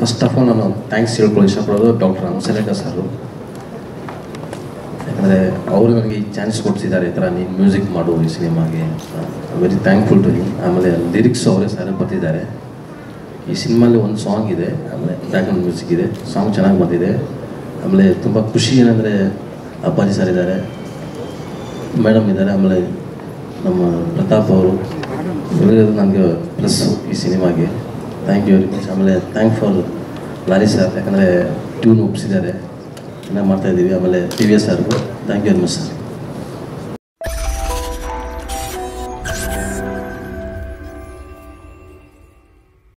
first of all ನಾನು thanks ಹೇಳ್ಕೊಳ್ಳಿ ಇಷ್ಟಪಡೋದು ಡಾಕ್ಟರ್ ಹಂಸಲೇಖ ಸರು ಯಾಕಂದರೆ ಅವರು ನನಗೆ ಈ ಚಾನ್ಸ್ ಕೊಡ್ಸಿದ್ದಾರೆ ಈ ಥರ ನೀನು ಮ್ಯೂಸಿಕ್ ಮಾಡು ಈ ಸಿನಿಮಾಗೆ ವೆರಿ ಥ್ಯಾಂಕ್ಫುಲ್ ಟು ಯು ಆಮೇಲೆ ಲಿರಿಕ್ಸ್ ಅವರೇ ಸರ್ ಬರ್ತಿದ್ದಾರೆ ಈ ಸಿನಿಮಾಲಿ ಒಂದು ಸಾಂಗ್ ಇದೆ ಆಮೇಲೆ ಬ್ಯಾಕ್ಗ್ರೌಂಡ್ ಮ್ಯೂಸಿಕ್ ಇದೆ ಸಾಂಗ್ ಚೆನ್ನಾಗಿ ಬಂದಿದೆ ಆಮೇಲೆ ತುಂಬ ಖುಷಿ ಏನಂದರೆ ಅಪ್ಪಾಜಿ ಸರ್ ಇದ್ದಾರೆ ಮೇಡಮ್ ಇದ್ದಾರೆ ಆಮೇಲೆ ನಮ್ಮ ಪ್ರತಾಪ್ ಅವರು ಇವರಿರೋದು ನನಗೆ ಪ್ಲಸ್ ಈ ಸಿನಿಮಾಗೆ ಥ್ಯಾಂಕ್ ಯು ವೆರಿ ಮಚ್ ಆಮೇಲೆ ಥ್ಯಾಂಕ್ ಫಾರ್ ಲಾರಿ ಸರ್ ಯಾಕಂದರೆ ಟ್ಯೂನ್ ಒಪ್ಪಿಸಿದ್ದಾರೆ ಚೆನ್ನಾಗಿ ಮಾಡ್ತಾಯಿದ್ದೀವಿ ಆಮೇಲೆ ಟಿ ವಿ ಎಸ್ ಸರ್ಗೂ thank you very much sir